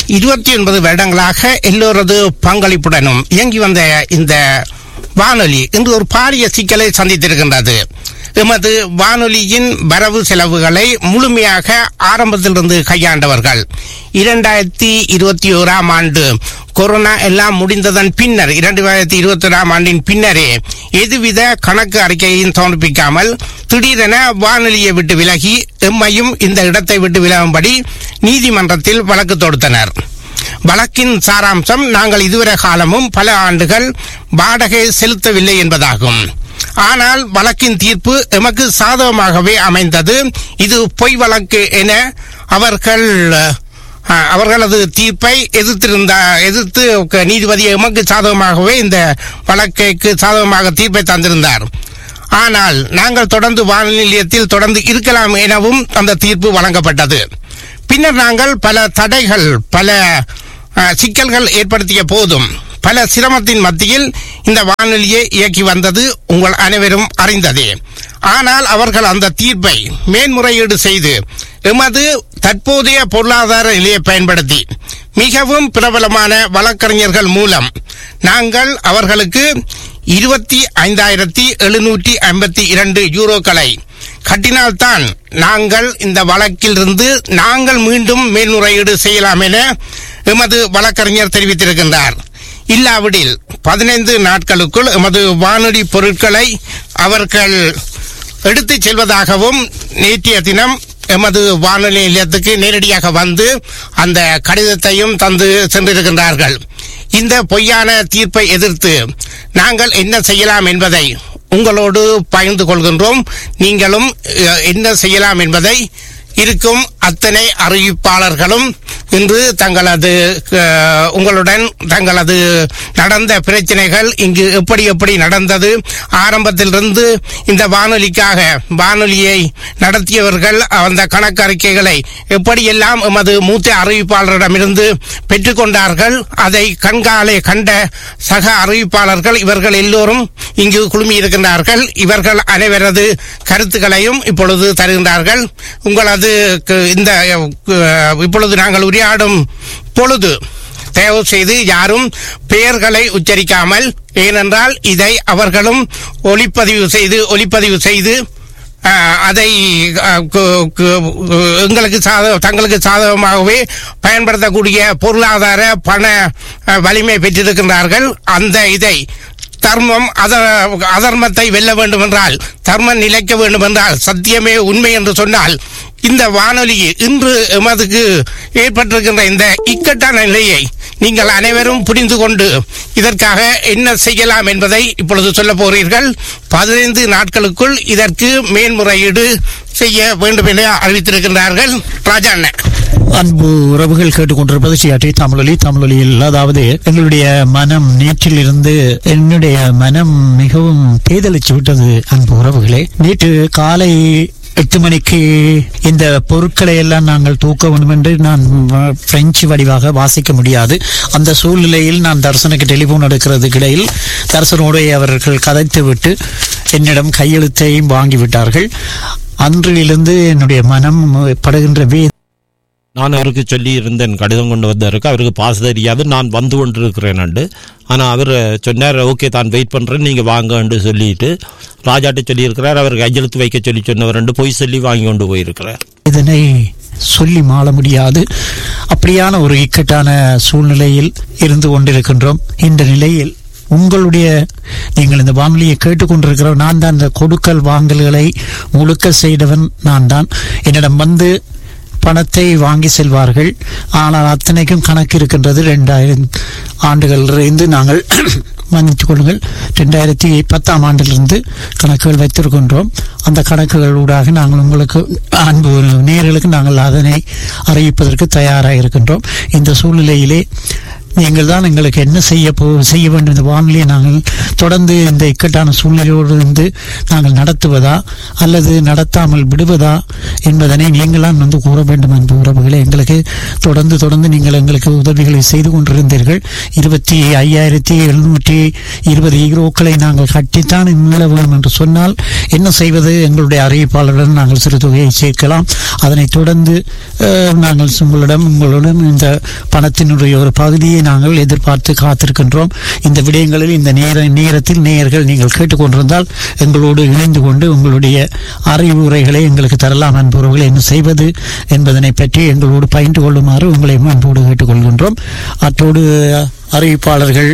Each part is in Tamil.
இருபத்தி ஒன்பது வருடங்களாக எல்லோரது பங்களிப்புடனும் இயங்கி வந்த இந்த வானொலி இன்று ஒரு பாரிய சிக்கலை சந்தித்திருக்கின்றது எமது வானொலியின் வரவு செலவுகளை முழுமையாக ஆரம்பத்திலிருந்து கையாண்டவர்கள் இரண்டாயிரத்தி இருபத்தி ஓராம் ஆண்டு கொரோனா எல்லாம் முடிந்ததன் பின்னர் இரண்டாயிரத்தி இருபத்தி ஓராம் ஆண்டின் பின்னரே எதுவித கணக்கு அறிக்கையையும் சமர்ப்பிக்காமல் திடீரென வானொலியை விட்டு விலகி எம்மையும் இந்த இடத்தை விட்டு விலகும்படி நீதிமன்றத்தில் வழக்கு தொடுத்தனர் வழக்கின் சாராம்சம் நாங்கள் இதுவரை காலமும் பல ஆண்டுகள் வாடகை செலுத்தவில்லை என்பதாகும் ஆனால் வழக்கின் தீர்ப்பு எமக்கு சாதகமாகவே அமைந்தது இது பொய் வழக்கு என அவர்கள் அஹ், அவர்களது தீர்ப்பை எதிர்த்திருந்த எதிர்த்து க- நீதிபதி எமக்கு சாதகமாகவே இந்த வழக்கைக்கு சாதகமாக தீர்ப்பை தந்திருந்தார் ஆனால் நாங்கள் தொடர்ந்து வானொலி நிலையத்தில் தொடர்ந்து இருக்கலாம் எனவும் அந்த தீர்ப்பு வழங்கப்பட்டது பின்னர் நாங்கள் பல தடைகள் பல அஹ், சிக்கல்கள் ஏற்படுத்திய போதும் பல சிரமத்தின் மத்தியில் இந்த வானொலியை இயக்கி வந்தது உங்கள் அனைவரும் அறிந்ததே ஆனால் அவர்கள் அந்த தீர்ப்பை மேன்முறையீடு செய்து எமது தற்போதைய பொருளாதார நிலையை பயன்படுத்தி மிகவும் பிரபலமான வழக்கறிஞர்கள் மூலம் நாங்கள் அவர்களுக்கு இருபத்தி ஐந்தாயிரத்தி எழுநூற்றி ஐம்பத்தி இரண்டு யூரோக்களை கட்டினால்தான் நாங்கள் இந்த வழக்கிலிருந்து நாங்கள் மீண்டும் மேல்முறையீடு செய்யலாம் என எமது வழக்கறிஞர் தெரிவித்திருக்கின்றார் இல்லாவிடில் பதினைந்து நாட்களுக்குள் எமது வானொலி பொருட்களை அவர்கள் எடுத்துச் செல்வதாகவும் நேற்றைய தினம் எமது வானொலி நிலையத்துக்கு நேரடியாக வந்து அந்த கடிதத்தையும் தந்து சென்றிருக்கின்றார்கள் இந்த பொய்யான தீர்ப்பை எதிர்த்து நாங்கள் என்ன செய்யலாம் என்பதை உங்களோடு பகிர்ந்து கொள்கின்றோம் நீங்களும் அஹ், என்ன செய்யலாம் என்பதை இருக்கும் அத்தனை அறிவிப்பாளர்களும் இன்று தங்களது அஹ், உங்களுடன் தங்களது நடந்த பிரச்சனைகள் இங்கு எப்படி எப்படி நடந்தது ஆரம்பத்திலிருந்து இந்த வானொலிக்காக வானொலியை நடத்தியவர்கள் அந்த கணக்கறிக்கைகளை எப்படியெல்லாம் எமது மூத்த அறிவிப்பாளரிடமிருந்து பெற்றுக்கொண்டார்கள் அதை கண்காலே கண்ட சக அறிவிப்பாளர்கள் இவர்கள் எல்லோரும் இங்கு குழுமியிருக்கின்றார்கள் இவர்கள் அனைவரது கருத்துக்களையும் இப்பொழுது தருகின்றார்கள் உங்களது கு- இந்த அஹ், இப்பொழுது நாங்கள் உரையாடும் பொழுது தயவு செய்து யாரும் பெயர்களை உச்சரிக்காமல் ஏனென்றால் இதை அவர்களும் ஒளிப்பதிவு செய்து ஒளிப்பதிவு செய்து அஹ், அதை அஹ், கு- கு- எங்களுக்கு சாத தங்களுக்கு சாதகமாகவே பயன்படுத்தக்கூடிய பொருளாதார பண அஹ், வலிமை பெற்றிருக்கின்றார்கள் அந்த இதை தர்மம் அத அதர்மத்தை வெல்ல வேண்டும் என்றால் தர்மம் நிலைக்க வேண்டும் என்றால் சத்தியமே உண்மை என்று சொன்னால் இந்த வானொலி இன்று எமதுக்கு ஏற்பட்டிருக்கின்ற இந்த இக்கட்டான நிலையை நீங்கள் அனைவரும் புரிந்து கொண்டு இதற்காக என்ன செய்யலாம் என்பதை இப்பொழுது சொல்ல போகிறீர்கள் பதினைந்து நாட்களுக்குள் இதற்கு மேன்முறையீடு செய்ய வேண்டும் என அறிவித்திருக்கின்றார்கள் ராஜா அண்ணன் அன்பு உறவுகள் கேட்டுக்கொண்டிருப்பது சியாட்டி தமிழொலி தமிழொலியில் அதாவது எங்களுடைய மனம் நேற்றிலிருந்து என்னுடைய மனம் மிகவும் பேதலிச்சு விட்டது அன்பு உறவுகளே நேற்று காலை எட்டு மணிக்கு இந்த பொருட்களை எல்லாம் நாங்கள் தூக்க வேண்டும் என்று நான் வ- பிரெஞ்சு வடிவாக வாசிக்க முடியாது அந்த சூழ்நிலையில் நான் தர்சனுக்கு டெலிபோன் எடுக்கிறதுக்கு இடையில் தர்சனோடு அவர்கள் கதைத்து விட்டு என்னிடம் கையெழுத்தையும் வாங்கிவிட்டார்கள் அன்றிலிருந்து என்னுடைய மனம் படுகின்ற வே நான் அவருக்கு சொல்லி இருந்தேன் கடிதம் கொண்டு வந்தவருக்கு அவருக்கு பாச தெரியாது நான் வந்து கொண்டிருக்கிறேன் ஆனால் அவர் சொன்னார் ஓகே தான் வெயிட் பண்ணுறேன் நீங்கள் வாங்கன்னு சொல்லிட்டு ராஜாட்ட சொல்லியிருக்கிறார் அவர் கையெழுத்து வைக்க சொல்லி சொன்னவர் ரெண்டு பொய் சொல்லி வாங்கி கொண்டு போயிருக்கிறார் இதனை சொல்லி மாள முடியாது அப்படியான ஒரு இக்கட்டான சூழ்நிலையில் இருந்து கொண்டிருக்கின்றோம் இந்த நிலையில் உங்களுடைய நீங்கள் இந்த வானொலியை கேட்டுக்கொண்டிருக்கிற நான் தான் இந்த கொடுக்கல் வாங்கல்களை முழுக்க செய்தவன் நான் தான் என்னிடம் வந்து பணத்தை வாங்கி செல்வார்கள் ஆனால் அத்தனைக்கும் கணக்கு இருக்கின்றது ரெண்டாயிரம் ஆண்டுகள் இருந்து நாங்கள் மன்னித்துக் கொள்ளுங்கள் ரெண்டாயிரத்தி பத்தாம் ஆண்டிலிருந்து கணக்குகள் வைத்திருக்கின்றோம் அந்த கணக்குகள் ஊடாக நாங்கள் உங்களுக்கு அன்பு நேர்களுக்கு நாங்கள் அதனை அறிவிப்பதற்கு தயாராக இருக்கின்றோம் இந்த சூழ்நிலையிலே நீங்கள் தான் எங்களுக்கு என்ன செய்ய போ செய்ய வேண்டும் இந்த வானொலியை நாங்கள் தொடர்ந்து இந்த இக்கட்டான சூழ்நிலையோடு இருந்து நாங்கள் நடத்துவதா அல்லது நடத்தாமல் விடுவதா என்பதனை நீங்களாம் வந்து கூற வேண்டும் என்ற உறவுகளை எங்களுக்கு தொடர்ந்து தொடர்ந்து நீங்கள் எங்களுக்கு உதவிகளை செய்து கொண்டிருந்தீர்கள் இருபத்தி ஐயாயிரத்தி எழுநூற்றி இருபது ஈரோக்களை நாங்கள் கட்டித்தான் மீள வேண்டும் என்று சொன்னால் என்ன செய்வது எங்களுடைய அறிவிப்பாளருடன் நாங்கள் சிறு தொகையை சேர்க்கலாம் அதனைத் தொடர்ந்து அஹ், நாங்கள் உங்களிடம் உங்களுடன் இந்த பணத்தினுடைய ஒரு பகுதியை நாங்கள் எதிர்பார்த்து காத்திருக்கின்றோம் இந்த விடயங்களில் இந்த நேர நேரத்தில் நேயர்கள் நீங்கள் கேட்டுக்கொண்டிருந்தால் எங்களோடு இணைந்து கொண்டு உங்களுடைய அறிவுரைகளை எங்களுக்கு தரலாம் என்பவர்களை என்ன செய்வது என்பதனை பற்றி எங்களோடு பயின்று கொள்ளுமாறு உங்களை அன்போடு கேட்டுக்கொள்கின்றோம் அத்தோடு அறிவிப்பாளர்கள்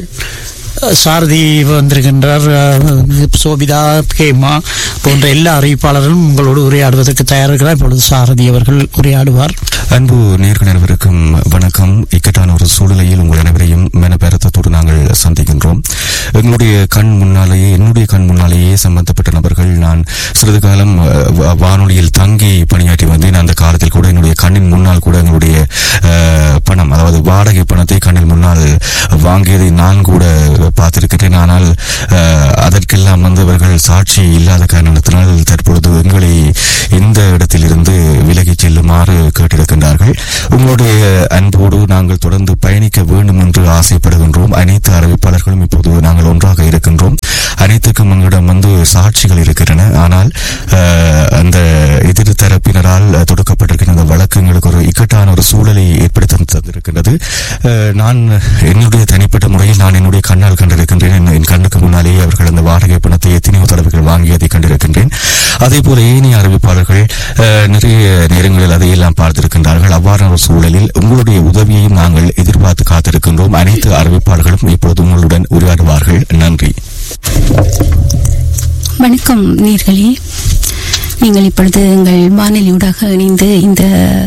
சாரதி வந்திருக்கின்றார் அஹ், சோபிதா கேமா போன்ற எல்லா அறிவிப்பாளர்களும் உங்களோடு உரையாடுவதற்கு தயாரிக்கிறார் இப்பொழுது சாரதி அவர்கள் உரையாடுவார் அன்பு நேர்கள் அனைவருக்கும் வணக்கம் இக்கட்டான ஒரு சூழ்நிலையில் உங்கள் அனைவரையும் மெனப்பேரத்தோடு நாங்கள் சந்திக்கின்றோம் எங்களுடைய கண் முன்னாலேயே என்னுடைய கண் முன்னாலேயே சம்பந்தப்பட்ட நபர்கள் நான் சிறிது காலம் அஹ், வா- வானொலியில் தங்கி பணியாற்றி வந்தேன் அந்த காலத்தில் கூட என்னுடைய கண்ணின் முன்னால் கூட எங்களுடைய அஹ், பணம் அதாவது வாடகை பணத்தை கண்ணில் முன்னால் வாங்கியதை நான் கூட பார்த்திருக்கிறேன் ஆனால் அஹ், அதற்கெல்லாம் வந்து அவர்கள் சாட்சி இல்லாத காரணத்தினால் தற்பொழுது எங்களை இந்த இடத்திலிருந்து விலகிச் செல்லுமாறு கேட்டிருக்கின்றார்கள் உங்களுடைய அன்போடு நாங்கள் தொடர்ந்து பயணிக்க வேண்டும் என்று ஆசைப்படுகின்றோம் அனைத்து அறிவிப்பாளர்களும் இப்போது நாங்கள் ஒன்றாக இருக்கின்றோம் அனைத்துக்கும் எங்களிடம் வந்து சாட்சிகள் இருக்கின்றன ஆனால் அஹ், அந்த எதிர் தரப்பினரால் தொடுக்கப்பட்டிருக்கிற அந்த வழக்கு எங்களுக்கு ஒரு இக்கட்டான ஒரு சூழலை ஏற்படுத்தி தந்திருக்கின்றது அஹ், நான் என்னுடைய தனிப்பட்ட முறையில் நான் என்னுடைய கண்ணால் கண்டிருக்கின்றேன் என் என் கண்ணுக்கு முன்னாலேயே அவர்கள் அந்த வாடகை பணத்தை எத்தனையோ தடவைகள் வாங்கியதை கண்டிருக்கின்றேன் அதே போல ஏனைய அறிவிப்பாளர்கள் அஹ், நிறைய நேரங்களில் அதையெல்லாம் பார்த்திருக்கின்றார்கள் அவ்வாறான ஒரு சூழலில் உங்களுடைய உதவியையும் நாங்கள் எதிர்பார்த்து காத்திருக்கின்றோம் அனைத்து அறிவிப்பாளர்களும் இப்பொழுது உங்களுடன் உரையாடுவார்கள் நன்றி வணக்கம் நேர்களே நீங்கள் இப்பொழுது எங்கள் வானொலியூடாக இணைந்து இந்த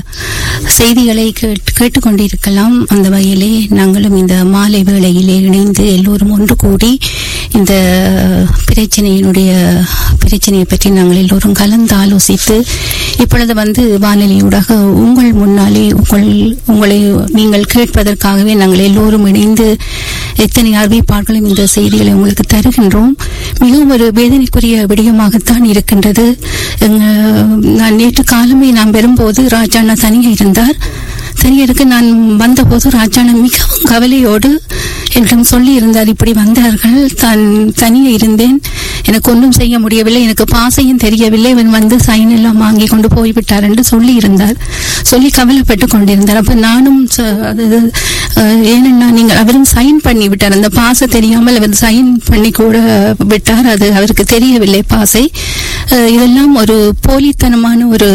செய்திகளை கேட்- கேட்டுக்கொண்டிருக்கலாம் அந்த வகையிலே நாங்களும் இந்த மாலை வேளையிலே இணைந்து எல்லோரும் ஒன்று கூடி இந்த பிரச்சனையினுடைய பிரச்சனையை பற்றி நாங்கள் எல்லோரும் கலந்து ஆலோசித்து இப்பொழுது வந்து வானொலியூடாக உங்கள் முன்னாலே உங்கள் உங்களை நீங்கள் கேட்பதற்காகவே நாங்கள் எல்லோரும் இணைந்து எத்தனை அறிவிப்பார்களும் இந்த செய்திகளை உங்களுக்கு தருகின்றோம் மிகவும் ஒரு வேதனைக்குரிய விடயமாகத்தான் இருக்கின்றது எங்க- நான் நேற்று காலமே நான் வரும்போது ராஜாண்ணா தனியே இருந்தார் தனியருக்கு நான் வந்தபோது ராஜாண்ணா மிகவும் கவலையோடு என்னிடம் சொல்லி இருந்தார் இப்படி வந்தார்கள் தான் தனியே இருந்தேன் எனக்கு ஒன்றும் செய்ய முடியவில்லை எனக்கு பாசையும் தெரியவில்லை இவன் வந்து சைன் எல்லாம் வாங்கி கொண்டு போய்விட்டார் என்று சொல்லி இருந்தார் சொல்லி கவலைப்பட்டு கொண்டிருந்தார் அப்ப நானும் ச- அது அஹ், ஏனென்னா நீங்கள் அவரும் சைன் பண்ணி விட்டார் அந்த பாசை தெரியாமல் அவர் சைன் பண்ணி கூட விட்டார் அது அவருக்கு தெரியவில்லை பாசை அஹ், இதெல்லாம் ஒரு போலித்தனமான ஒரு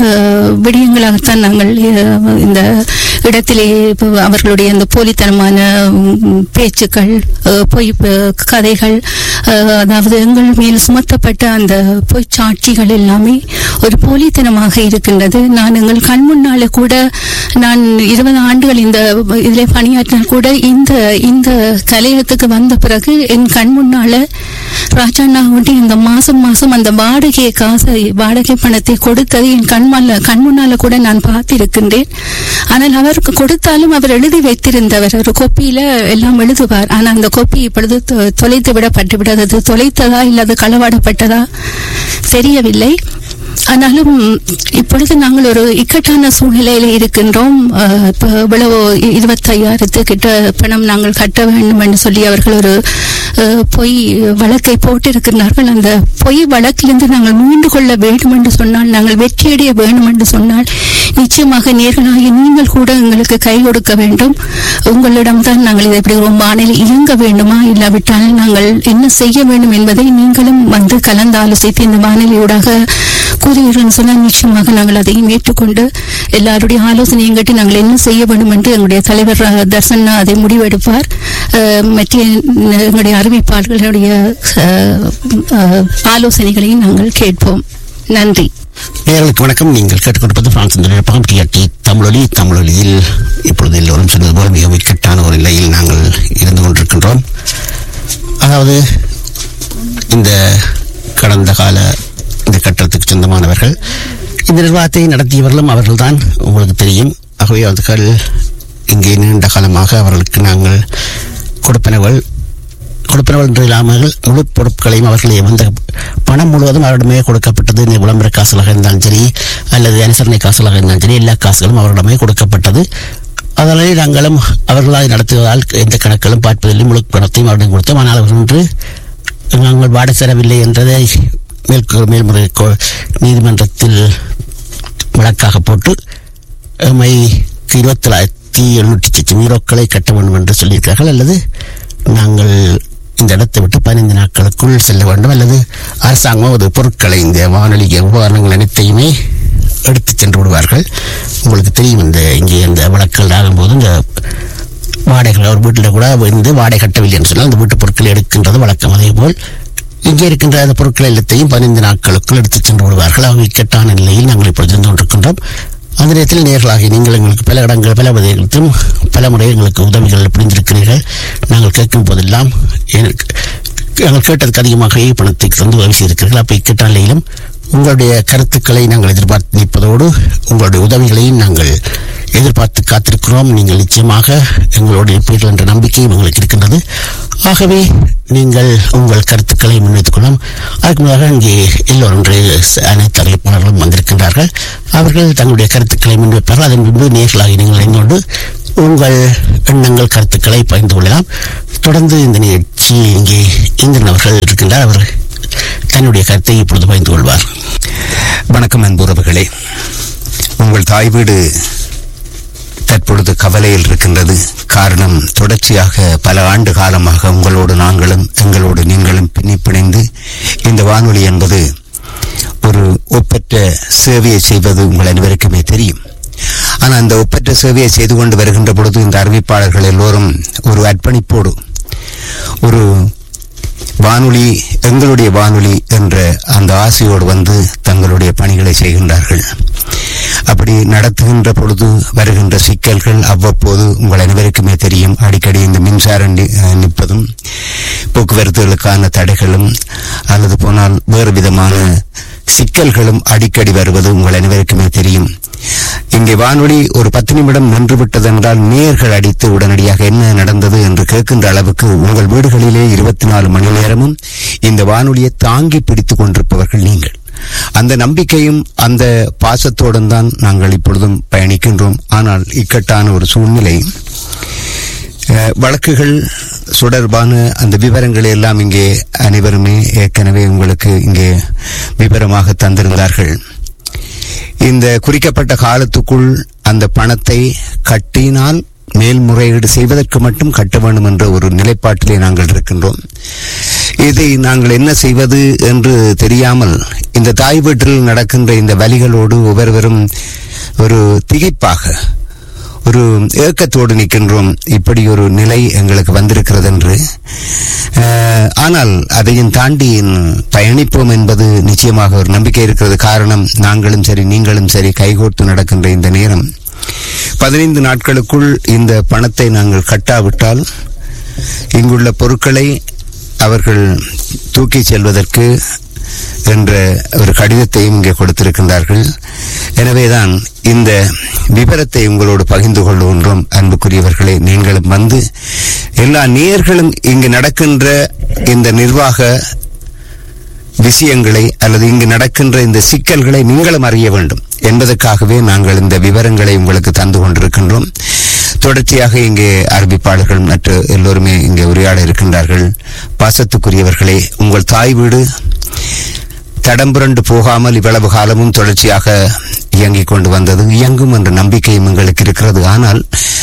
க- விடயங்களாகத்தான் நாங்கள் அஹ், இந்த இடத்திலே இப்ப அவர்களுடைய அந்த போலித்தனமான உம், பேச்சுக்கள் அஹ், பொய் ப- கதைகள் அஹ், அதாவது எங்கள் மேல் சுமத்தப்பட்ட அந்த பொய் சாட்சிகள் எல்லாமே ஒரு போலித்தனமாக இருக்கின்றது நான் எங்கள் கண் முன்னாலே கூட நான் இருபது ஆண்டுகள் இந்த இதிலே பணியாற்றினால் கூட இந்த இந்த கலையத்துக்கு வந்த பிறகு என் கண் முன்னால ராஜாண்ணா வந்து இந்த மாசம் மாசம் அந்த வாடகை காசை வாடகை பணத்தை கொடுத்தது என் கண்மால கண் முன்னால கூட நான் பார்த்திருக்கின்றேன் ஆனால் அவருக்கு கொடுத்தாலும் அவர் எழுதி வைத்திருந்தவர் ஒரு கோப்பியில எல்லாம் எழுதுவார் ஆனால் அந்த கோப்பி இப்பொழுது தொ- தொலைத்து விடப்பட்டு விட்டது தொலைத்ததா இல்லது களவாடப்பட்டதா தெரியவில்லை ஆனாலும் இப்பொழுது நாங்கள் ஒரு இக்கட்டான சூழ்நிலையில இருக்கின்றோம் அஹ், இப்ப இவ்வளவு இருபத்தையாயிரத்து கிட்ட பணம் நாங்கள் கட்ட வேண்டும் என்று சொல்லி அவர்கள் ஒரு அஹ், பொய் வழக்கை போட்டிருக்கிறார்கள் அந்த பொய் வழக்கிலிருந்து நாங்கள் மீண்டு கொள்ள வேண்டும் என்று சொன்னால் நாங்கள் வெற்றியடைய வேண்டும் என்று சொன்னால் நிச்சயமாக நேர்களாகி நீங்கள் கூட எங்களுக்கு கை கொடுக்க வேண்டும் உங்களிடம் தான் நாங்கள் இதை எப்படி ஒரு மாநில இயங்க வேண்டுமா இல்லாவிட்டால் நாங்கள் என்ன செய்ய வேண்டும் என்பதை நீங்களும் வந்து கலந்து ஆலோசித்து இந்த வானிலையூடாக கூறுகிறோம் சொன்னால் நிச்சயமாக நாங்கள் அதையும் ஏற்றுக்கொண்டு எல்லாருடைய ஆலோசனையும் கேட்டு நாங்கள் என்ன செய்ய வேண்டும் என்று எங்களுடைய தலைவர் அஹ், தர்சனா அதை முடிவெடுப்பார் அஹ், மற்ற எங்களுடைய அறிவிப்பாளர்களுடைய அஹ், அஹ், ஆலோசனைகளையும் நாங்கள் கேட்போம் நன்றி நேர்களுக்கு வணக்கம் நீங்கள் கேட்டுக்கொண்டிருப்பது பிரான்ஸ் நிலையப்பகம் டிஆர்டி தமிழொலி தமிழொலியில் இப்பொழுது எல்லோரும் சொன்னது போல மிக இக்கட்டான ஒரு நிலையில் நாங்கள் இருந்து கொண்டிருக்கின்றோம் அதாவது இந்த கடந்த கால இந்த கட்டடத்துக்கு சொந்தமானவர்கள் இந்த நிர்வாகத்தை நடத்தியவர்களும் அவர்கள்தான் உங்களுக்கு தெரியும் ஆகவே அவர்கள் இங்கே நீண்ட காலமாக அவர்களுக்கு நாங்கள் கொடுப்பனவள் கொடுப்பனவள் என்று இல்லாமல் முழு பொருட்களையும் அவர்களை வந்த பணம் முழுவதும் அவரிடமே கொடுக்கப்பட்டது இந்த விளம்பர காசுகளாக இருந்தாலும் சரி அல்லது அனுசரணை காசுகளாக இருந்தாலும் சரி எல்லா காசுகளும் அவரிடமே கொடுக்கப்பட்டது அதனாலே நாங்களும் அவர்களால் நடத்துவதால் எந்த கணக்கிலும் பார்ப்பதில்லை முழு பணத்தையும் அவரிடம் கொடுத்தோம் ஆனால் அவர் ஒன்று நாங்கள் வாடகை தரவில்லை என்றதை மேல் மேல்முறை கோ- நீதிமன்றத்தில் வழக்காக போட்டு எம்மைக்கு இருபத்தி தொள்ளாயிரத்தி எழுநூற்றி சச்சம் யூரோக்களை கட்ட வேண்டும் என்று சொல்லியிருக்கிறார்கள் அல்லது நாங்கள் இந்த இடத்தை விட்டு பதினைந்து நாட்களுக்குள் செல்ல வேண்டும் அல்லது அரசாங்கம் ஒரு பொருட்களை இந்த வானொலி உபகரணங்கள் அனைத்தையுமே எடுத்து சென்று விடுவார்கள் உங்களுக்கு தெரியும் இந்த இங்கே இந்த வழக்குகள் ஆகும்போது இந்த வாடகைகள் ஒரு வீட்டில் கூட வந்து வாடகை கட்டவில்லை என்று சொன்னால் அந்த வீட்டு பொருட்களை எடுக்கின்றது வழக்கம் அதே போல் இங்கே இருக்கின்ற அந்த பொருட்கள் எல்லாத்தையும் பதினைந்து நாட்களுக்குள் எடுத்துச் சென்று விடுவார்கள் அவங்க இக்கட்டான நிலையில் நாங்கள் இப்பொழுது இருந்து கொண்டிருக்கின்றோம் அந்த நேரத்தில் நேர்களாகி நீங்கள் எங்களுக்கு பல இடங்கள் பல விதத்திலும் பல முறை எங்களுக்கு உதவிகள் புரிந்திருக்கிறீர்கள் நாங்கள் கேட்கும் போதெல்லாம் எனக்கு நாங்கள் கேட்டதுக்கு அதிகமாக பணத்தை தந்து உதவி செய்திருக்கிறீர்கள் அப்போ இக்கட்டான நிலையிலும் உங்களுடைய கருத்துக்களை நாங்கள் எதிர்பார்த்து நிற்பதோடு உங்களுடைய உதவிகளையும் நாங்கள் எதிர்பார்த்து காத்திருக்கிறோம் நீங்கள் நிச்சயமாக எங்களுடைய இருப்பீர்கள் என்ற நம்பிக்கையும் எங்களுக்கு இருக்கின்றது ஆகவே நீங்கள் உங்கள் கருத்துக்களை முன்வைத்துக் கொள்ளலாம் அதுக்கு முன்னதாக இங்கே எல்லோரும் இன்று ச- அனைத்து அறிவிப்பாளர்களும் வந்திருக்கின்றார்கள் அவர்கள் தங்களுடைய கருத்துக்களை முன்வைப்பார்கள் அதன் பின்பு நேர்களாகி நீங்கள் இணைந்து கொண்டு உங்கள் எண்ணங்கள் கருத்துக்களை பகிர்ந்து கொள்ளலாம் தொடர்ந்து இந்த நிகழ்ச்சி இங்கே இந்திரன் அவர்கள் இருக்கின்றார் அவர் தன்னுடைய கருத்தை இப்பொழுது பகிர்ந்து கொள்வார் வணக்கம் அன்புறவுகளே உங்கள் தாய் வீடு தற்பொழுது கவலையில் இருக்கின்றது காரணம் தொடர்ச்சியாக பல ஆண்டு காலமாக உங்களோடு நாங்களும் எங்களோடு நீங்களும் பின்னி பிணைந்து இந்த வானொலி என்பது ஒரு ஒப்பற்ற சேவையை செய்வது உங்கள் அனைவருக்குமே தெரியும் ஆனால் அந்த ஒப்பற்ற சேவையை செய்து கொண்டு வருகின்ற பொழுது இந்த அறிவிப்பாளர்கள் எல்லோரும் ஒரு அர்ப்பணிப்போடு ஒரு வானொலி எங்களுடைய வானொலி என்ற அந்த ஆசையோடு வந்து தங்களுடைய பணிகளை செய்கின்றார்கள் அப்படி நடத்துகின்ற பொழுது வருகின்ற சிக்கல்கள் அவ்வப்போது உங்கள் அனைவருக்குமே தெரியும் அடிக்கடி இந்த மின்சாரம் நி- அஹ் நிற்பதும் போக்குவரத்துகளுக்கான தடைகளும் அல்லது போனால் வேறு விதமான சிக்கல்களும் அடிக்கடி வருவது உங்கள் அனைவருக்குமே தெரியும் இங்கே வானொலி ஒரு பத்து நிமிடம் நின்று விட்டது என்றால் நேர்கள் அடித்து உடனடியாக என்ன நடந்தது என்று கேட்கின்ற அளவுக்கு உங்கள் வீடுகளிலே இருபத்தி நாலு மணி நேரமும் இந்த வானொலியை தாங்கி பிடித்துக் கொண்டிருப்பவர்கள் நீங்கள் அந்த நம்பிக்கையும் அந்த பாசத்தோடும் தான் நாங்கள் இப்பொழுதும் பயணிக்கின்றோம் ஆனால் இக்கட்டான ஒரு சூழ்நிலை அஹ், வழக்குகள் தொடர்பான அந்த விவரங்களை எல்லாம் இங்கே அனைவருமே ஏற்கனவே உங்களுக்கு இங்கே விவரமாக தந்திருந்தார்கள் இந்த குறிக்கப்பட்ட காலத்துக்குள் அந்த பணத்தை கட்டினால் மேல்முறையீடு செய்வதற்கு மட்டும் கட்ட வேண்டும் என்ற ஒரு நிலைப்பாட்டிலே நாங்கள் இருக்கின்றோம் இதை நாங்கள் என்ன செய்வது என்று தெரியாமல் இந்த தாய் வீட்டில் நடக்கின்ற இந்த வலிகளோடு ஒவ்வொருவரும் ஒரு திகைப்பாக ஒரு ஏக்கத்தோடு நிற்கின்றோம் இப்படி ஒரு நிலை எங்களுக்கு வந்திருக்கிறது என்று அஹ், ஆனால் அதையும் தாண்டி பயணிப்போம் என்பது நிச்சயமாக ஒரு நம்பிக்கை இருக்கிறது காரணம் நாங்களும் சரி நீங்களும் சரி கைகோர்த்து நடக்கின்ற இந்த நேரம் பதினைந்து நாட்களுக்குள் இந்த பணத்தை நாங்கள் கட்டாவிட்டால் இங்குள்ள பொருட்களை அவர்கள் தூக்கிச் செல்வதற்கு என்ற ஒரு கடிதத்தையும் இங்கே கொடுத்திருக்கின்றார்கள் எனவேதான் இந்த விவரத்தை உங்களோடு பகிர்ந்து கொள்கின்றோம் அன்புக்குரியவர்களே நீங்களும் வந்து எல்லா நேர்களும் இங்கு நடக்கின்ற இந்த நிர்வாக விஷயங்களை அல்லது இங்கு நடக்கின்ற இந்த சிக்கல்களை நீங்களும் அறிய வேண்டும் என்பதற்காகவே நாங்கள் இந்த விவரங்களை உங்களுக்கு தந்து கொண்டிருக்கின்றோம் தொடர்ச்சியாக இங்கே அறிவிப்பாளர்கள் மற்ற எல்லோருமே இங்கே உரையாட இருக்கின்றார்கள் பாசத்துக்குரியவர்களே உங்கள் தாய் வீடு தடம்புரண்டு போகாமல் இவ்வளவு காலமும் தொடர்ச்சியாக இயங்கிக் கொண்டு வந்தது இயங்கும் என்ற நம்பிக்கையும் எங்களுக்கு இருக்கிறது ஆனால்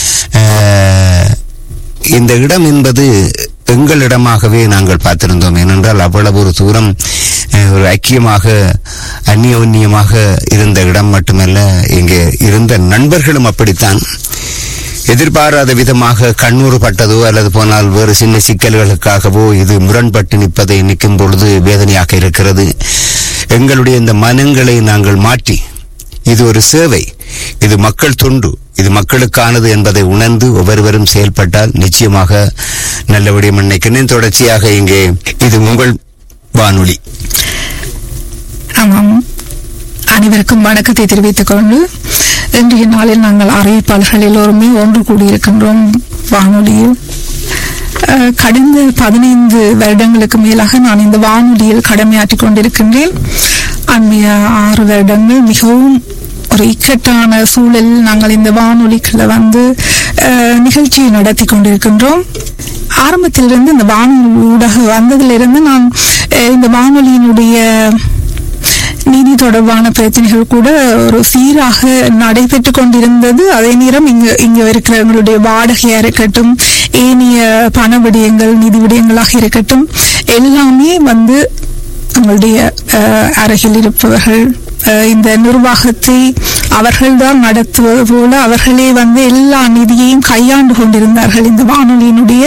அஹ், இந்த இடம் என்பது எங்களிடமாகவே நாங்கள் பார்த்திருந்தோம் ஏனென்றால் அவ்வளவு ஒரு தூரம் அஹ், ஒரு ஐக்கியமாக அந்நியோன்யமாக இருந்த இடம் மட்டுமல்ல இங்கே இருந்த நண்பர்களும் அப்படித்தான் எதிர்பாராத விதமாக கண்ணூறு பட்டதோ அல்லது போனால் வேறு சின்ன சிக்கல்களுக்காகவோ இது முரண்பட்டு நிற்பதை நிற்கும் பொழுது வேதனையாக இருக்கிறது எங்களுடைய இந்த மனங்களை நாங்கள் மாற்றி இது ஒரு சேவை இது மக்கள் தொண்டு இது மக்களுக்கானது என்பதை உணர்ந்து ஒவ்வொருவரும் செயல்பட்டால் நிச்சயமாக நல்லபடியும் நினைக்கிறேன் தொடர்ச்சியாக இங்கே இது உங்கள் வானொலி ஆமாம் அனைவருக்கும் வணக்கத்தை தெரிவித்துக் கொண்டு இன்றைய நாளில் நாங்கள் அறிவிப்பாளர்கள் எல்லோருமே ஒன்று கூடியிருக்கின்றோம் வானொலியில் அஹ், கடந்த பதினைந்து வருடங்களுக்கு மேலாக நான் இந்த வானொலியில் கடமையாற்றிக் கொண்டிருக்கின்றேன் அண்மைய ஆறு வருடங்கள் மிகவும் ஒரு இக்கட்டான சூழலில் நாங்கள் இந்த வானொலிக்குள்ள வந்து அஹ், நிகழ்ச்சியை நடத்தி கொண்டிருக்கின்றோம் ஆரம்பத்திலிருந்து இந்த வானொலி ஊடக வந்ததிலிருந்து நான் அஹ், இந்த வானொலியினுடைய நீதி தொடர்பான பிரச்சனைகள் கூட ஒரு சீராக நடைபெற்று கொண்டிருந்தது அதே நேரம் இங்கு இங்கு இருக்கிறவங்களுடைய வாடகையா இருக்கட்டும் ஏனைய பண விடயங்கள் நிதி விடயங்களாக இருக்கட்டும் எல்லாமே வந்து நம்மளுடைய அஹ், அருகில் இருப்பவர்கள் அஹ், இந்த நிர்வாகத்தை அவர்கள்தான் நடத்துவது போல அவர்களே வந்து எல்லா நிதியையும் கையாண்டு கொண்டிருந்தார்கள் இந்த வானொலியினுடைய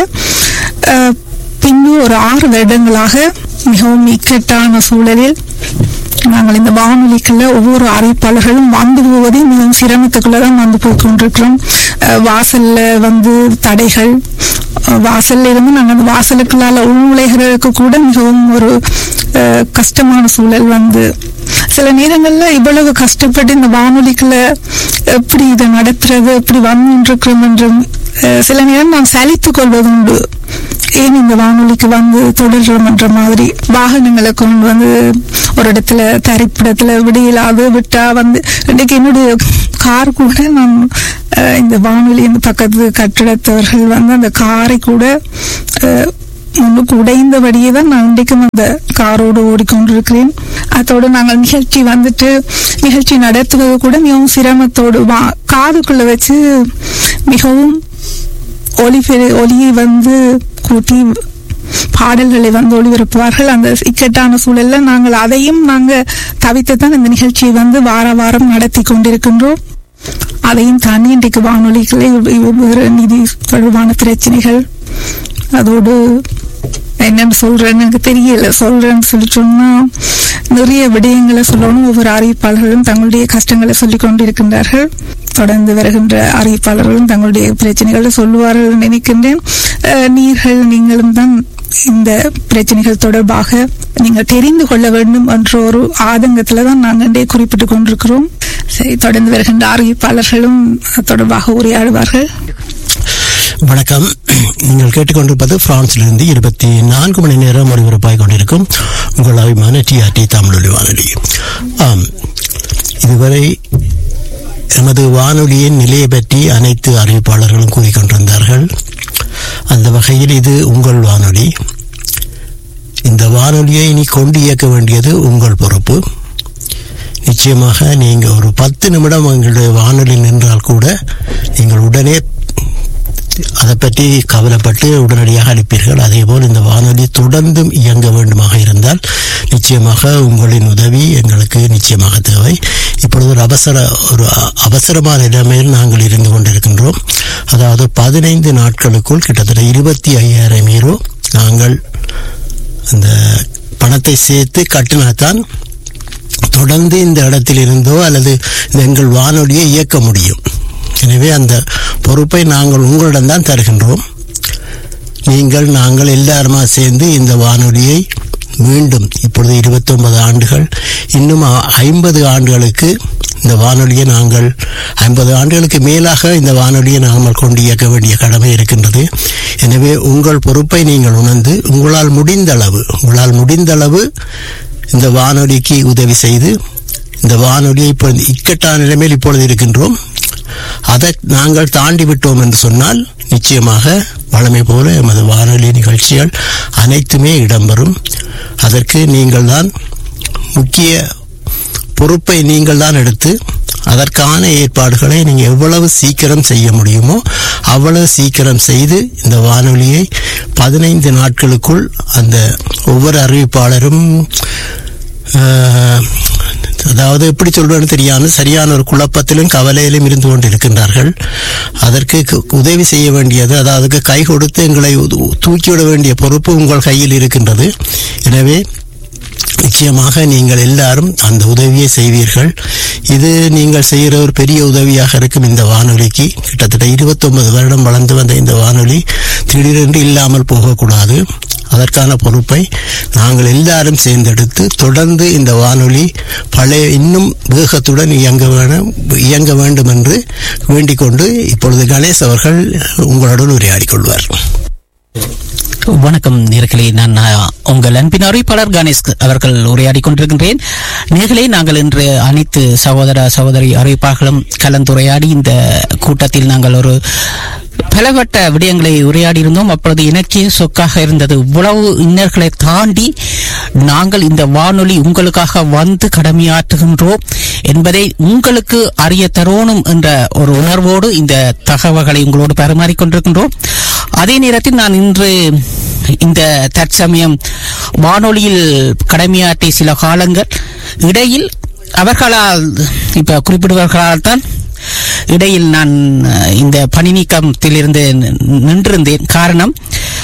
அஹ், பின்பு ஒரு ஆறு வருடங்களாக மிகவும் இக்கட்டான சூழலில் நாங்கள் இந்த வானொலிக்குள்ள ஒவ்வொரு அறிவிப்பாளர்களும் வந்து போவதே மிகவும் சிரமத்துக்குள்ள தான் வந்து போய் கொண்டிருக்கிறோம் அஹ் வாசல்ல வந்து தடைகள் அஹ் வாசல்ல இருந்து நாங்கள் அந்த வாசலுக்குள்ளால உள்நுழைகிறதுக்கு கூட மிகவும் ஒரு அஹ், கஷ்டமான சூழல் வந்து சில நேரங்கள்ல இவ்வளவு கஷ்டப்பட்டு இந்த வானொலிக்குள்ள எப்படி இதை நடத்துறது எப்படி வந்துருக்கிறோம் என்றும் அஹ், சில நேரம் நான் சலித்துக் கொள்வதுண்டு ஏன் இந்த வானொலிக்கு வந்து தொடர்றோம் என்ற மாதிரி வாகனங்களை கொண்டு வந்து ஒரு இடத்துல தரிப்பிடத்துல விடியலாது விட்டா வந்து இன்னைக்கு என்னுடைய கார் கூட நான் அஹ், இந்த வானொலி இந்த பக்கத்து கட்டிடத்தவர்கள் வந்து அந்த காரை கூட அஹ், முன்னுக்கு உடைந்தபடியே தான் நான் இன்றைக்கும் அந்த காரோடு ஓடிக்கொண்டிருக்கிறேன் அதோடு நாங்கள் நிகழ்ச்சி வந்துட்டு நிகழ்ச்சி நடத்துவது கூட மிகவும் சிரமத்தோடு வா காதுக்குள்ள வச்சு மிகவும் ஒலி பெரு- ஒலியை வந்து கூட்டி பாடல்களை வந்து ஒளிபரப்புவார்கள் அந்த இக்கட்டான சூழல்ல நாங்கள் அதையும் நாங்க தவித்து தான் இந்த நிகழ்ச்சியை வந்து வார வாரம் நடத்தி கொண்டிருக்கின்றோம் அதையும் தாண்டி இன்றைக்கு வானொலிகளை வெவ்வேறு நிதி தொடர்பான பிரச்சனைகள் அதோடு என்னன்னு சொல்றேன்னு எனக்கு தெரியல சொல்றேன்னு சொல்லி சொன்னா நிறைய விடயங்களை சொல்லணும் ஒவ்வொரு அறிவிப்பாளர்களும் தங்களுடைய கஷ்டங்களை சொல்லிக் கொண்டிருக்கின்றார்கள் தொடர்ந்து வருகின்ற அறிவிப்பாளர்களும் தங்களுடைய பிரச்சனைகளை சொல்லுவார்கள் நினைக்கின்றேன் அஹ், நீர்கள் நீங்களும் தான் இந்த பிரச்சனைகள் தொடர்பாக நீங்கள் தெரிந்து கொள்ள வேண்டும் என்ற ஒரு ஆதங்கத்துல தான் நாங்கள் இன்றைய குறிப்பிட்டுக் கொண்டிருக்கிறோம் சரி தொடர்ந்து வருகின்ற அறிவிப்பாளர்களும் அது தொடர்பாக உரையாடுவார்கள் வணக்கம் நீங்கள் கேட்டுக்கொண்டிருப்பது பிரான்சிலிருந்து இருபத்தி நான்கு மணி நேரம் ஒளிபரப்பாய் கொண்டிருக்கும் உங்கள் அபிமான டிஆர்டி தமிழொலி வானொலி ஆம் இதுவரை எமது வானொலியின் நிலையை பற்றி அனைத்து அறிவிப்பாளர்களும் கூறிக்கொண்டிருந்தார்கள் அந்த வகையில் இது உங்கள் வானொலி இந்த வானொலியை இனி கொண்டு இயக்க வேண்டியது உங்கள் பொறுப்பு நிச்சயமாக நீங்கள் ஒரு பத்து நிமிடம் எங்களுடைய வானொலி நின்றால் கூட நீங்கள் உடனே அதை பற்றி கவலைப்பட்டு உடனடியாக அளிப்பீர்கள் அதேபோல் இந்த வானொலி தொடர்ந்தும் இயங்க வேண்டுமாக இருந்தால் நிச்சயமாக உங்களின் உதவி எங்களுக்கு நிச்சயமாக தேவை இப்பொழுது ஒரு அவசர ஒரு அ- அவசரமான நிலைமையில் நாங்கள் இருந்து கொண்டிருக்கின்றோம் அதாவது பதினைந்து நாட்களுக்குள் கிட்டத்தட்ட இருபத்தி ஐயாயிரம் யூரோ நாங்கள் அந்த பணத்தை சேர்த்து கட்டினால்தான் தொடர்ந்து இந்த இடத்தில் இருந்தோ அல்லது இந்த எங்கள் வானொலியை இயக்க முடியும் எனவே அந்த பொறுப்பை நாங்கள் உங்களிடம்தான் தருகின்றோம் நீங்கள் நாங்கள் எல்லாருமா சேர்ந்து இந்த வானொலியை மீண்டும் இப்பொழுது 29 ஆண்டுகள் இன்னும் ஐம்பது ஆண்டுகளுக்கு இந்த வானொலியை நாங்கள் ஐம்பது ஆண்டுகளுக்கு மேலாக இந்த வானொலியை நாங்கள் கொண்டு இயக்க வேண்டிய கடமை இருக்கின்றது எனவே உங்கள் பொறுப்பை நீங்கள் உணர்ந்து உங்களால் முடிந்த அளவு உங்களால் முடிந்த அளவு இந்த வானொலிக்கு உதவி செய்து இந்த வானொலியை இப்பொழுது இக்கட்டான நிலைமையில் இப்பொழுது இருக்கின்றோம் அதை நாங்கள் தாண்டி விட்டோம் என்று சொன்னால் நிச்சயமாக வழமை போல எமது வானொலி நிகழ்ச்சிகள் அனைத்துமே இடம்பெறும் அதற்கு நீங்கள் தான் முக்கிய பொறுப்பை நீங்கள் தான் எடுத்து அதற்கான ஏற்பாடுகளை நீங்கள் எவ்வளவு சீக்கிரம் செய்ய முடியுமோ அவ்வளவு சீக்கிரம் செய்து இந்த வானொலியை பதினைந்து நாட்களுக்குள் அந்த ஒவ்வொரு அறிவிப்பாளரும் ஆஹ், அதாவது எப்படி சொல்றேன்னு தெரியாமல் சரியான ஒரு குழப்பத்திலும் கவலையிலும் இருந்து கொண்டிருக்கின்றார்கள் அதற்கு கு- உதவி செய்ய வேண்டியது அதாவது கை கொடுத்து எங்களை உ- தூக்கிவிட வேண்டிய பொறுப்பு உங்கள் கையில் இருக்கின்றது எனவே நிச்சயமாக நீங்கள் எல்லாரும் அந்த உதவியை செய்வீர்கள் இது நீங்கள் செய்கிற ஒரு பெரிய உதவியாக இருக்கும் இந்த வானொலிக்கு கிட்டத்தட்ட 29 வருடம் வளர்ந்து வந்த இந்த வானொலி திடீரென்று இல்லாமல் போகக்கூடாது அதற்கான பொறுப்பை நாங்கள் எல்லாரும் சேர்ந்தெடுத்து தொடர்ந்து இந்த வானொலி பழைய இன்னும் வேகத்துடன் இயங்க வேணும் இயங்க வேண்டும் என்று வேண்டிக் கொண்டு இப்பொழுது கணேஷ் அவர்கள் உங்களுடன் உரையாடிக் கொள்வார் வணக்கம் நேர்களே நான் அஹ், உங்கள் அன்பின் அறிவிப்பாளர் கணேஷ் அவர்கள் உரையாடிக் கொண்டிருக்கின்றேன் நேர்களே நாங்கள் இன்று அனைத்து சகோதர சகோதரி அறிவிப்பாளர்களும் கலந்துரையாடி இந்த கூட்டத்தில் நாங்கள் ஒரு பலவட்ட விடயங்களை உரையாடி இருந்தோம் அப்பொழுது எனக்கே சொக்காக இருந்தது இவ்வளவு இன்னர்களை தாண்டி நாங்கள் இந்த வானொலி உங்களுக்காக வந்து கடமையாற்றுகின்றோம் என்பதை உங்களுக்கு அறிய தரோணும் என்ற ஒரு உணர்வோடு இந்த தகவல்களை உங்களோடு பரிமாறிக்கொண்டிருக்கின்றோம் அதே நேரத்தில் நான் இன்று இந்த தற்சமயம் வானொலியில் கடமையாற்றிய சில காலங்கள் இடையில் அவர்களால் இப்ப குறிப்பிடுவர்களால் தான் இடையில் நான் அஹ், இந்த பணி நீக்கத்திலிருந்து நி- நின்றிருந்தேன் காரணம்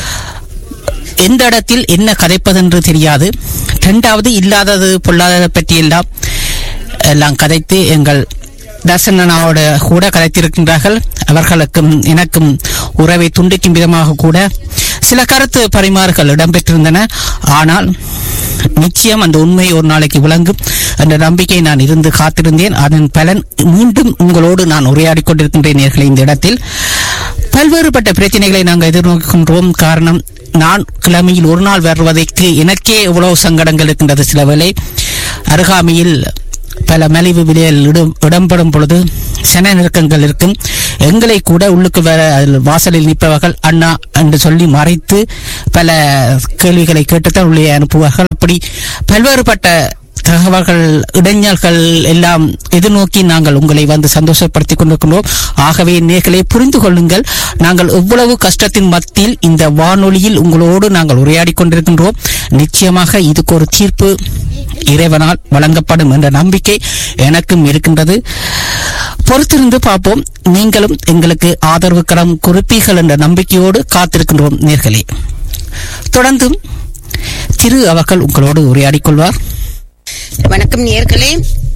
எந்த இடத்தில் என்ன கதைப்பதென்று தெரியாது இரண்டாவது இல்லாதது பொல்லாததை பற்றி எல்லாம் எல்லாம் கதைத்து எங்கள் தர்சனனாவோட கூட கதைத்திருக்கின்றார்கள் அவர்களுக்கும் எனக்கும் உறவை துண்டிக்கும் விதமாக கூட சில கருத்து பரிமாறுகள் இடம்பெற்றிருந்தன ஆனால் நிச்சயம் அந்த உண்மை ஒரு நாளைக்கு விளங்கும் என்ற நம்பிக்கை நான் இருந்து காத்திருந்தேன் அதன் பலன் மீண்டும் உங்களோடு நான் உரையாடிக் கொண்டிருக்கின்றேன் நேயர்களே இந்த இடத்தில் பல்வேறுபட்ட பிரச்சனைகளை நாங்கள் எதிர்நோக்கின்றோம் காரணம் நான் கிழமையில் ஒரு நாள் வருவதற்கு எனக்கே இவ்வளவு சங்கடங்கள் இருக்கின்றது சில வேளை அருகாமையில் பல மலிவு விலையில் இடம் இடம்பெறும் பொழுது சன நெருக்கங்கள் இருக்கும் எங்களை கூட உள்ளுக்கு வர அதில் வாசலில் நிற்பவர்கள் அண்ணா என்று சொல்லி மறைத்து பல கேள்விகளை கேட்டுத்தான் உள்ளே அனுப்புவார்கள் அப்படி பல்வேறுபட்ட தகவல்கள் இடைஞ்சல்கள் எல்லாம் எதிர்நோக்கி நாங்கள் உங்களை வந்து சந்தோஷப்படுத்திக் கொண்டிருக்கின்றோம் ஆகவே நேர்களை புரிந்து கொள்ளுங்கள் நாங்கள் எவ்வளவு கஷ்டத்தின் மத்தியில் இந்த வானொலியில் உங்களோடு நாங்கள் உரையாடிக் கொண்டிருக்கின்றோம் நிச்சயமாக இதுக்கு ஒரு தீர்ப்பு இறைவனால் வழங்கப்படும் என்ற நம்பிக்கை எனக்கும் இருக்கின்றது பொறுத்திருந்து பார்ப்போம் நீங்களும் எங்களுக்கு ஆதரவு கரம் குறிப்பீர்கள் என்ற நம்பிக்கையோடு காத்திருக்கின்றோம் நேர்களே தொடர்ந்தும் திரு அவர்கள் உங்களோடு உரையாடிக் கொள்வார் வணக்கம் நேர்களே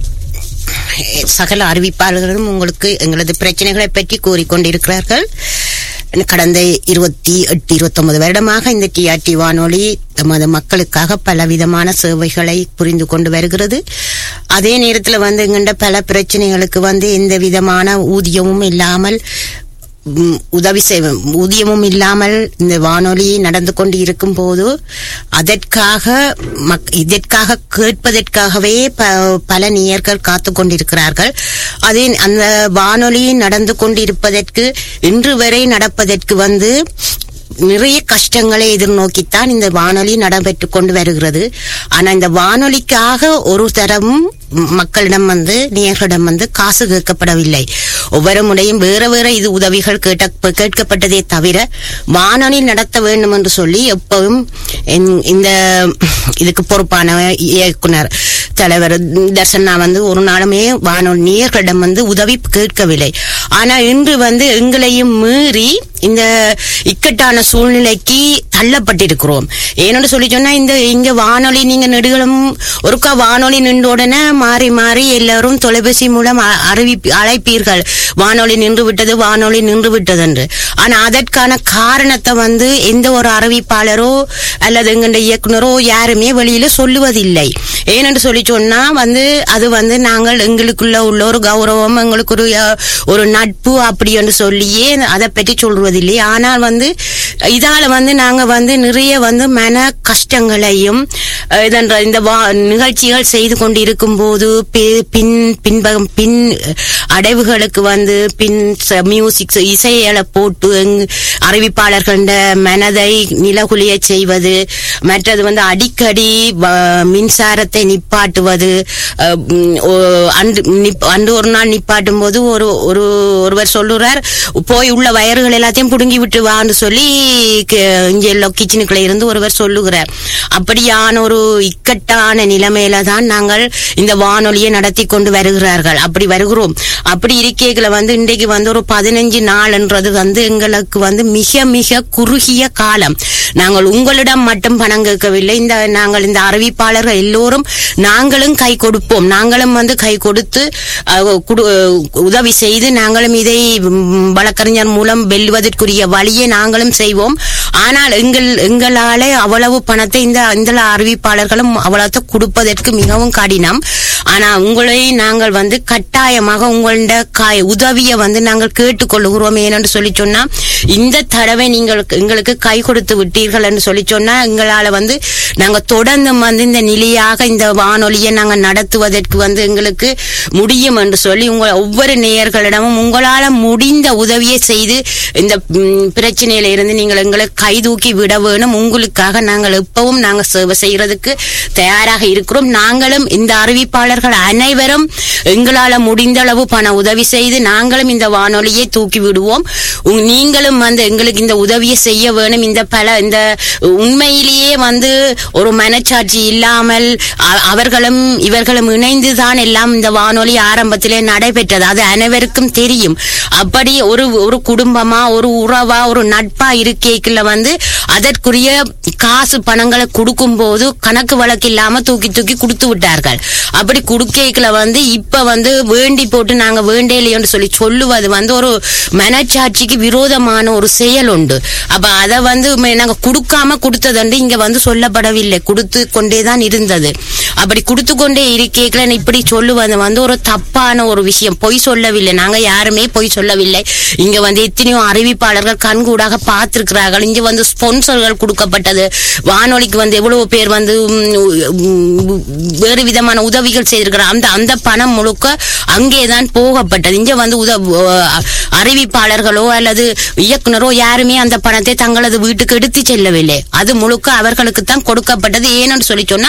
சகல அறிவிப்பாளர்களும் உங்களுக்கு எங்களது பிரச்சனைகளை பற்றி கூறிக்கொண்டிருக்கிறார்கள் கடந்த இருபத்தி எட்டு இருபத்தொன்பது வருடமாக இந்த டிஆர்டி வானொலி நமது மக்களுக்காக பலவிதமான சேவைகளை புரிந்து கொண்டு வருகிறது அதே நேரத்தில் வந்து எங்கண்ட பல பிரச்சனைகளுக்கு வந்து எந்த விதமான ஊதியமும் இல்லாமல் ம், உதவி செய்வோம் ஊதியமும் இல்லாமல் இந்த வானொலி நடந்து கொண்டு இருக்கும் போது அதற்காக மக் இதற்காக கேட்பதற்காகவே ப- பல நேயர்கள் காத்து கொண்டிருக்கிறார்கள் அதே அந்த வானொலி நடந்து கொண்டிருப்பதற்கு இன்று வரை நடப்பதற்கு வந்து நிறைய கஷ்டங்களை எதிர்நோக்கித்தான் இந்த வானொலி நடைபெற்று கொண்டு வருகிறது ஆனா இந்த வானொலிக்காக ஒரு தரமும் மக்களிடம் வந்து நேர்களிடம் வந்து காசு கேட்கப்படவில்லை ஒவ்வொரு முறையும் வேற வேற இது உதவிகள் கேட்ட கேட்கப்பட்டதே தவிர வானொலி நடத்த வேண்டும் என்று சொல்லி எப்பவும் இந்த- இந்த இதுக்கு பொறுப்பான இயக்குனர் தலைவர் தர்சனா வந்து ஒரு நாளுமே வானொலி நேர்களிடம் வந்து உதவி கேட்கவில்லை ஆனா இன்று வந்து எங்களையும் மீறி இந்த இக்கட்டான சூழ்நிலைக்கு தள்ளப்பட்டிருக்கிறோம் ஏன்னு சொல்லி சொன்னா இந்த இங்க வானொலி நீங்க நெடுகளும் ஒருக்கா வானொலி நின்ற உடனே மாறி மாறி எல்லாரும் தொலைபேசி மூலம் அ- அறிவிப்பி அழைப்பீர்கள் வானொலி நின்று விட்டது வானொலி நின்று விட்டது என்று ஆனா அதற்கான காரணத்தை வந்து எந்த ஒரு அறிவிப்பாளரோ அல்லது எங்கண்ட இயக்குனரோ யாருமே வெளியில சொல்லுவதில்லை ஏனென்று சொல்லி சொன்னா வந்து அது வந்து நாங்கள் எங்களுக்குள்ள உள்ள ஒரு கௌரவம் எங்களுக்கு ஒரு அஹ், ஒரு நட்பு அப்படி என்று சொல்லியே அதை பற்றி சொல்வதில்லை ஆனால் வந்து இதால வந்து நாங்க வந்து நிறைய வந்து மன கஷ்டங்களையும் அஹ், இதென்ற இந்த வா- நிகழ்ச்சிகள் செய்து கொண்டிருக்கும் போது பி- பின் பின்பகம் பின் அடைவுகளுக்கு வந்து பின் மியூசிக் இசைகளை போட்டு எங்- அறிவிப்பாளர்கள மனதை நிலகுலிய செய்வது மற்றது வந்து அடிக்கடி வ- மின்சாரத்தை நிப்பாட்டுவது அஹ், உம், ஓ- அன்று நிப்- அன்று ஒரு நாள் நிப்பாட்டும் போது ஒரு ஒரு ஒருவர் சொல்லுறார் போய் உள்ள வயறுகள் எல்லாத்தையும் புடுங்கி விட்டு வான்னு சொல்லி க- இங்க கிச்சனுக்குள்ள இருந்து ஒருவர் சொல்லுகிறார் அப்படியான ஒரு இக்கட்டான நிலைமையில தான் நாங்கள் இந்த வானொலியை நடத்தி கொண்டு வருகிறார்கள் அப்படி வருகிறோம் அப்படி இருக்கைகளை வந்து இன்றைக்கு வந்து ஒரு பதினஞ்சு நாள்ன்றது வந்து எங்களுக்கு வந்து மிக மிக குறுகிய காலம் நாங்கள் உங்களிடம் மட்டும் பணம் கேட்கவில்லை இந்த நாங்கள் இந்த அறிவிப்பாளர்கள் எல்லோரும் நாங்களும் கை கொடுப்போம் நாங்களும் வந்து கை கொடுத்து அஹ், குடு- அஹ், உதவி செய்து நாங்களும் இதை ம், வழக்கறிஞர் மூலம் வெல்வதற்குரிய வழியை நாங்களும் செய்வோம் ஆனால் எங்கள் எங்களாலே அவ்வளவு பணத்தை இந்த இந்த அறிவிப்பாளர்களும் அவ்வளவு கொடுப்பதற்கு மிகவும் கடினம் ஆனா உங்களை நாங்கள் வந்து கட்டாயமாக உங்களோட காய் உதவியை வந்து நாங்கள் கேட்டுக்கொள்ளுகிறோம் ஏனென்று சொல்லி சொன்னா இந்த தடவை நீங்கள் எங்களுக்கு கை கொடுத்து விட்டீர்கள் என்று சொல்லி சொன்னா எங்களால வந்து நாங்க தொடர்ந்து வந்து இந்த நிலையாக இந்த வானொலியை நாங்க நடத்துவதற்கு வந்து எங்களுக்கு முடியும் என்று சொல்லி உங்க ஒவ்வொரு நேயர்களிடமும் உங்களால முடிந்த உதவியை செய்து இந்த ம், பிரச்சனையில இருந்து நீங்கள் எங்களை கை தூக்கி விட வேணும் உங்களுக்காக நாங்கள் எப்பவும் நாங்க சேவை செய்யறதுக்கு தயாராக இருக்கிறோம் நாங்களும் இந்த அறிவிப்பாளர்கள் அனைவரும் எங்களால முடிந்த அளவு பண உதவி செய்து நாங்களும் இந்த வானொலியை தூக்கி விடுவோம் உங்- நீங்களும் வந்து எங்களுக்கு இந்த உதவியை செய்ய வேணும் இந்த பல இந்த உண்மையிலேயே வந்து ஒரு மனச்சாட்சி இல்லாமல் அ- அவர்களும் இவர்களும் இணைந்துதான் எல்லாம் இந்த வானொலி ஆரம்பத்திலே நடைபெற்றது அது அனைவருக்கும் தெரியும் அப்படி ஒரு ஒரு குடும்பமா ஒரு உறவா ஒரு நட்பா இருக்கைக்குள்ள வந்து அதற்குரிய காசு பணங்களை கொடுக்கும் போது கணக்கு வழக்கு இல்லாம தூக்கி தூக்கி கொடுத்து விட்டார்கள் அப்படி குடுக்கைக்குள்ள வந்து இப்ப வந்து வேண்டி போட்டு நாங்க வேண்டேலையோன்னு சொல்லி சொல்லுவது வந்து ஒரு மனச்சாட்சிக்கு விரோதமான ஒரு செயல் உண்டு அப்ப அத வந்து மே- நாங்க கொடுக்காம கொடுத்ததுண்டு இங்க வந்து சொல்லப்படவில்லை கொடுத்து கொண்டேதான் இருந்தது அப்படி கொடுத்து கொண்டே இருக்கேக்கல இப்படி சொல்லுவது வந்து ஒரு தப்பான ஒரு விஷயம் பொய் சொல்லவில்லை நாங்க யாருமே பொய் சொல்லவில்லை இங்க வந்து எத்தனையோ அறிவிப்பாளர்கள் கண்கூடாக பார்த்திருக்கிறார்கள் இங்க வந்து ஸ்பான்சர்கள் கொடுக்கப்பட்டது வானொலிக்கு வந்து எவ்வளவு பேர் வந்து உம், உம், வேறு விதமான உதவிகள் செய்திருக்கிறார் அந்த அந்த பணம் முழுக்க அங்கேதான் போகப்பட்டது இங்க வந்து உத அஹ், அறிவிப்பாளர்களோ அல்லது இயக்குனரோ யாருமே அந்த பணத்தை தங்களது வீட்டுக்கு எடுத்து செல்லவில்லை அது முழுக்க அவர்களுக்கு தான் கொடுக்கப்பட்டது ஏன்னு சொல்லி சொன்னா